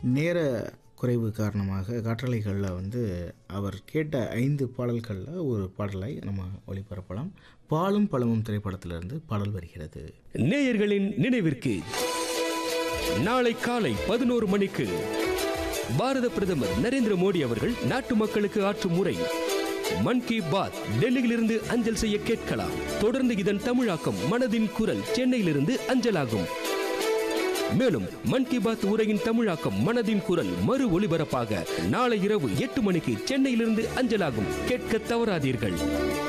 நேர குறைவு காரணமாக காற்றலைகளில் வந்து அவர் கேட்ட ஐந்து பாடல்களில் ஒரு பாடலை நம்ம ஒளிபரப்பலாம் பாலும் பழமும் திரைப்படத்திலிருந்து பாடல் வருகிறது நேயர்களின் நினைவிற்கு நாளை காலை பதினோரு மணிக்கு பாரத பிரதமர் நரேந்திர மோடி அவர்கள் நாட்டு மக்களுக்கு ஆற்றும் முறை மன் கி பாத் டெல்லியிலிருந்து அஞ்சல் செய்ய கேட்கலாம் தொடர்ந்து இதன் தமிழாக்கம் மனதின் குரல் சென்னையிலிருந்து அஞ்சலாகும் மேலும் மன் கி பாத் உரையின் தமிழாக்கம் மனதின் குரல் மறு ஒளிபரப்பாக நாளை இரவு எட்டு மணிக்கு சென்னையிலிருந்து அஞ்சலாகும் கேட்க தவறாதீர்கள்